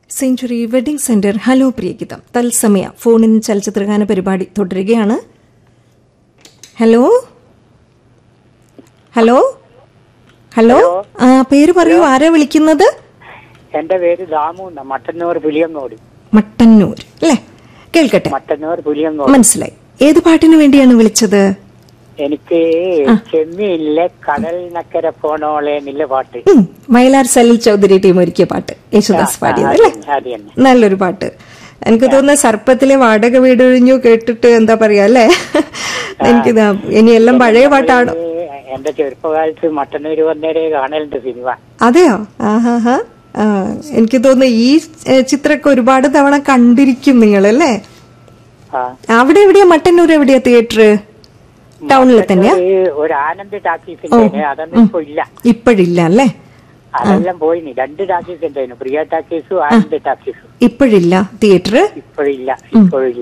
Century wedding centre hello പ്രിയഗീതം തത്സമയ phone in ചലച്ചിത്രഗാന പരിപാടി തുടരുകയാണ് ഹലോ ഹലോ ഹലോ ആ പേര് പറയൂ ആരാ വിളിക്കുന്നത് എന്റെ പേര് ദാമു എന്നാ മട്ടന്നൂർ പുലിയന്നോട് മട്ടന്നൂർ അല്ലേ കേൾക്കട്ടെ മട്ടന്നൂർ പുലിയന്നോട് മനസ്സിലായി ഏത് പാട്ടിന് വേണ്ടിയാണ് വിളിച്ചത് എനിക്ക് ചെമ്മീനിലെ കടലിനക്കര പോണോളെ എന്നുള്ള പാട്ട് ഉം, വയലാർ സലിൽ ചൗധരി ടീം ഒരുക്കിയ പാട്ട് യേശുദാസ് പാടിയത് അല്ലേ അത് തന്നെ നല്ലൊരു പാട്ട് എനിക്ക് തോന്നുന്നു സർപ്പത്തിലെ വാടക വീടൊഴിഞ്ഞു കേട്ടിട്ട് എന്താ പറയാ അല്ലേ എനിക്ക് ഇനിയെല്ലാം പഴയ പാട്ടാണ് ഏ, എന്റെ ചെറുപ്പകാലത്ത് മട്ടന്നൂർ വന്നേരെ കാണലുണ്ട് സിനിമ അതെയോ ആഹാ ആ എനിക്ക് തോന്നുന്നു ഈ ഏ, ചിത്രമൊക്കെ ഒരുപാട് തവണ കണ്ടിരിക്കും നിങ്ങൾ അല്ലേ ആ അവിടെ എവിടെയാ മട്ടന്നൂർ എവിടെയാ തിയേറ്റർ ടൗണിൽ തന്നെയാ ഒരു- ഒരു ആനന്ദ് ടാക്കീസ് ഉണ്ടായിരുന്നു അതൊന്നും ഇപ്പൊ ഇല്ല ഇപ്പോഴില്ല അല്ലേ അതെല്ലാം പോയിനി രണ്ട് ടാക്കീസ് ഉണ്ടായിരുന്നു പ്രിയ ടാക്കീസും ആനന്ദ് ടാക്കീസും ഇപ്പോഴില്ല തിയേറ്റർ ഇപ്പോഴില്ല ഇപ്പോഴില്ല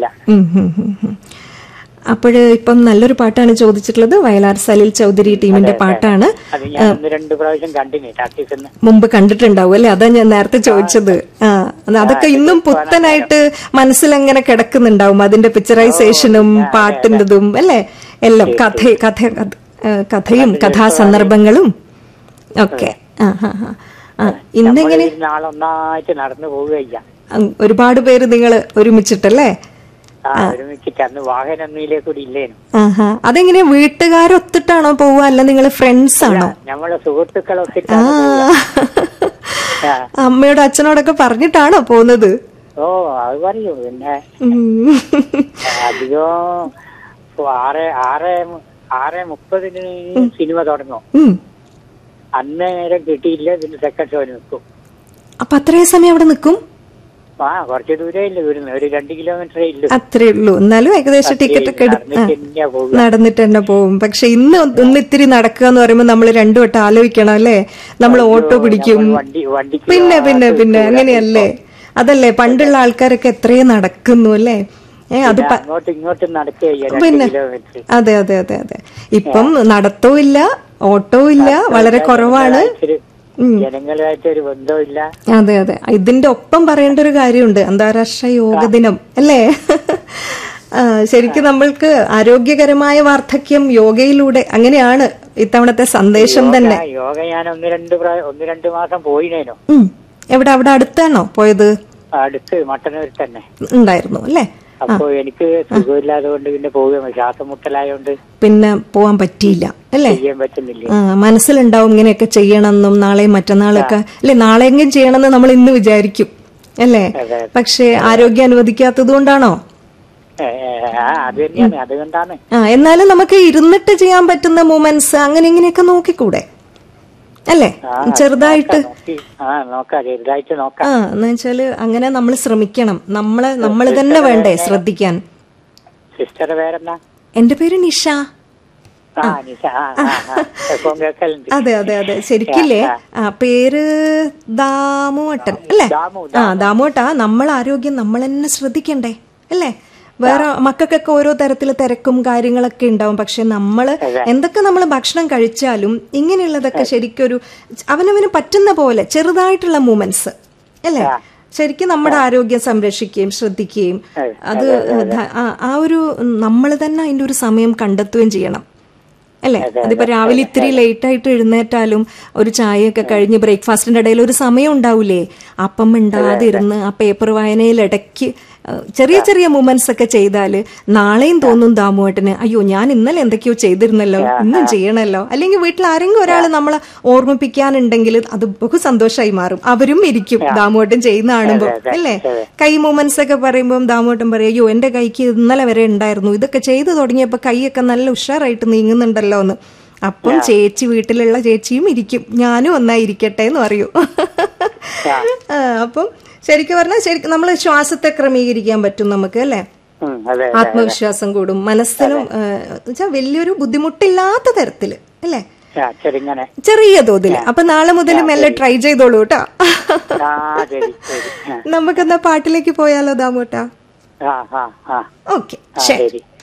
അപ്പോഴ് ഇപ്പം നല്ലൊരു പാട്ടാണ് ചോദിച്ചിട്ടുള്ളത് വയലാർ സലിൽ ചൗധരി ടീമിന്റെ പാട്ടാണ് അത് ഞാൻ ഒന്ന് രണ്ട് പ്രാവശ്യം കണ്ടിനി ടാക്കീസ് മുമ്പ് കണ്ടിട്ടുണ്ടാവും അല്ലെ അതാ ഞാൻ നേരത്തെ ചോദിച്ചത് ആ അത് അതൊക്കെ ഇന്നും പുത്തനായിട്ട് മനസ്സിലങ്ങനെ കിടക്കുന്നുണ്ടാവും അതിന്റെ പിക്ചറൈസേഷനും പാട്ടിൻ്റെതും അല്ലെ എല്ലാം കഥ കഥ കഥ- ഏ, കഥയും കഥാസന്ദർഭങ്ങളും ഒക്കെ ആ ആ ആ. ആ ഇന്നെങ്ങനെ നാളൊന്നായിട്ട് നടന്നു പോവുകയില്ല അങ് ഒരുപാട് പേര് നിങ്ങൾ ഒരുമിച്ചിട്ടല്ലേ ആ ഒരുമിച്ചിട്ട് അന്ന് വാഹനൊന്നിലേ കൂടി ഇല്ലേനു ആഹാ അതെങ്ങനെ വീട്ടുകാരൊത്തിട്ടാണോ പോവുക അല്ല നിങ്ങൾ ഫ്രണ്ട്സ് ആണോ നമ്മളെ സുഹൃത്തുക്കളൊക്കെ ആ ആ. അമ്മയോടും അച്ഛനോടൊക്കെ പറഞ്ഞിട്ടാണോ പോകുന്നത് ഓ അത് പറയൂ പിന്നെ ഉം. അധികം ഇപ്പൊ ആറ് ആറ് മു- ആറ് മുപ്പതിന് സിനിമ തുടങ്ങും ഉം. അന്നേരം കിട്ടിയില്ല പിന്നെ സെക്കൻഡ് ഷോന് നിൽക്കും അപ്പൊ അത്രയും സമയം അവിടെ നിൽക്കും ആ കുറച്ച് ദൂരേ ഇല്ല വരുന്നത് ഒരു രണ്ട് കിലോമീറ്ററേ ഇല്ല അത്രേ ഉള്ളൂ എന്നാലും ഏകദേശം ടിക്കറ്റ് ഒക്കെ എടുത്ത് ആ, നടന്നിട്ട് തന്നെയാ പോകുക നടന്നിട്ട് തന്നെ പോകും പക്ഷെ ഇന്ന് ഒന്ന് ഒന്ന് ഇത്തിരി നടക്കുക എന്ന് പറയുമ്പോൾ നമ്മൾ രണ്ടു വട്ടം ആലോചിക്കണം അല്ലേ നമ്മൾ ഓട്ടോ പിടിക്കും നമ്മൾ വണ്ടി വണ്ടിക്ക് പിന്നെ പിന്നെ പിന്നെ അങ്ങനെയല്ലേ അതല്ലേ പണ്ടുള്ള ആൾക്കാരൊക്കെ എത്രയും നടക്കുന്നു അല്ലേ ഏ അത് പ- അങ്ങോട്ടും ഇങ്ങോട്ടും നടക്കുകയ്യ രണ്ട് പിന്നെ കിലോമീറ്റർ അതെ അതെ അതെ അതെ ഇപ്പം നടത്തവും ഇല്ല ഓട്ടോ ഇല്ല വളരെ കുറവാണ് ജനങ്ങളുമായിട്ട് ഒരു ബന്ധമില്ല അതെ അതെ ഇതിന്റെ ഒപ്പം പറയേണ്ട ഒരു കാര്യമുണ്ട് അന്താരാഷ്ട്ര യോഗ ദിനം അല്ലേ ആ, ശരിക്കും നമ്മൾക്ക് ആരോഗ്യകരമായ വാർദ്ധക്യം യോഗയിലൂടെ അങ്ങനെയാണ് ഇത്തവണത്തെ സന്ദേശം തന്നെ ആ, യോഗ ഞാൻ ഒന്ന് രണ്ട് പ്രാ- ഒന്ന് രണ്ട് മാസം പോയിനേനോ ഉം. എവിടെ അവിടെ അടുത്താണോ പോയത് അടുത്ത് മട്ടന്നൂർ തന്നെ ഉണ്ടായിരുന്നു അല്ലേ അപ്പൊ എനിക്ക് സുഖമില്ലാതെ കൊണ്ട് പിന്നെ പോവുക ശ്വാസം മുട്ടലായോണ്ട് പിന്നെ പോവാൻ പറ്റിയില്ല അല്ലേ ചെയ്യാൻ പറ്റുന്നില്ല ആ, മനസ്സിലുണ്ടാവും ഇങ്ങനെയൊക്കെ ചെയ്യണമെന്നും നാളെയും മറ്റന്നാളൊക്കെ അല്ലെ നാളെയെങ്കിലും ചെയ്യണമെന്ന് നമ്മൾ ഇന്ന് വിചാരിക്കും അല്ലേ അതെ. പക്ഷെ ആരോഗ്യം അനുവദിക്കാത്തത് കൊണ്ടാണോ ഏ, ഏ, ആ അത് തന്നെയാണ് അതുകൊണ്ടാണ് ആ എന്നാലും നമുക്ക് ഇരുന്നിട്ട് ചെയ്യാൻ പറ്റുന്ന മൂമെന്റ്സ് അങ്ങനെ ഇങ്ങനെയൊക്കെ നോക്കിക്കൂടെ അല്ലേ ആ, ചെറുതായിട്ട് നോക്കി ആ നോക്കാം ചെറുതായിട്ട് നോക്കാം ആ എന്ന് വെച്ചാല് അങ്ങനെ നമ്മൾ ശ്രമിക്കണം നമ്മളെ നമ്മൾ തന്നെ വേണ്ടേ ശ്രദ്ധിക്കാൻ സിസ്റ്റർ പേരെന്നാ എന്റെ പേര് നിഷ ആ നിശ ആ ആ, ആ. എപ്പം കേൾക്കലുണ്ട് അതെ അതെ അതെ ശരിക്കില്ലേ ആ പേര് ദാമുവട്ടൻ അല്ലേ ദാമു, ആ ദാമുവട്ടാ നമ്മൾ ആരോഗ്യം നമ്മൾ തന്നെ ശ്രദ്ധിക്കണ്ടേ അല്ലേ വേറെ മക്കൾക്കൊക്കെ ഓരോ തരത്തില് തിരക്കും കാര്യങ്ങളൊക്കെ ഉണ്ടാവും പക്ഷെ നമ്മള് എന്തൊക്കെ നമ്മൾ ഭക്ഷണം കഴിച്ചാലും ഇങ്ങനെയുള്ളതൊക്കെ ശരിക്കൊരു അവനവന് പറ്റുന്ന പോലെ ചെറുതായിട്ടുള്ള മൂമെന്റ്സ് അല്ലേ ശരിക്കും നമ്മുടെ ആരോഗ്യം സംരക്ഷിക്കുകയും ശ്രദ്ധിക്കുകയും അത് ധ- ആ- ആ ഒരു നമ്മൾ തന്നെ അതിന്റെ ഒരു സമയം കണ്ടെത്തുകയും ചെയ്യണം അല്ലേ അതിപ്പോ രാവിലെ ഇത്തിരി ലേറ്റ് ആയിട്ട് എഴുന്നേറ്റാലും ഒരു ചായയൊക്കെ കഴിഞ്ഞ് ബ്രേക്ക്ഫാസ്റ്റിന്റെ ഇടയിൽ ഒരു സമയം ഉണ്ടാവൂലേ അപ്പം മിണ്ടാതിരുന്ന് ആ പേപ്പർ വായനയിൽ ഇടയ്ക്ക് ഏഹ്, ചെറിയ ചെറിയ മൂമെന്റ്സ് ഒക്കെ ചെയ്താല് നാളെയും തോന്നും ദാമുവേട്ടന് അയ്യോ ഞാൻ ഇന്നലെ എന്തൊക്കെയോ ചെയ്തിരുന്നല്ലോ ഇന്നും ചെയ്യണല്ലോ അല്ലെങ്കിൽ വീട്ടിൽ ആരെങ്കിലും ഒരാൾ നമ്മളെ ഓർമ്മിപ്പിക്കാനുണ്ടെങ്കിൽ അത് ബഹു സന്തോഷമായി മാറും അവരും ഇരിക്കും ദാമുവേട്ടൻ ചെയ്യുന്ന കാണുമ്പോൾ അല്ലേ കൈ മൂമെന്റ്സ് ഒക്കെ പറയുമ്പോൾ ദാമുവേട്ടൻ പറയും അയ്യോ എന്റെ കൈക്ക് ഇന്നലെ വരെ ഉണ്ടായിരുന്നു ഇതൊക്കെ ചെയ്തു തുടങ്ങിയപ്പോ കൈയൊക്കെ നല്ല ഉഷാറായിട്ട് നീങ്ങുന്നുണ്ടല്ലോ എന്ന് അപ്പം ചേച്ചി വീട്ടിലുള്ള ചേച്ചിയും ഇരിക്കും ഞാനും ഒന്നായിരിക്കട്ടെ എന്ന് പറയൂ ആ, അപ്പം ശരിക്കും പറഞ്ഞാൽ ശരിക്കും നമ്മൾ ശ്വാസത്തെ ക്രമീകരിക്കാൻ പറ്റും നമുക്ക് അല്ലേ ഉം, അതെ ആത്മവിശ്വാസം കൂടും മനസ്സിനും വെച്ചാൽ വലിയൊരു ബുദ്ധിമുട്ടില്ലാത്ത തരത്തില് അല്ലേ ആ, ചെറുങ്ങനെ ചെറിയ തോതില് അപ്പൊ നാളെ മുതൽ മെല്ലെ ട്രൈ ചെയ്തോളൂ കേട്ടോ ആ ശരി ശരി ആ, നമുക്കെന്നാ പാട്ടിലേക്ക് പോയാലോ ദാമോട്ടാ ആ ആ ആ ഓക്കെ ശരി ശരി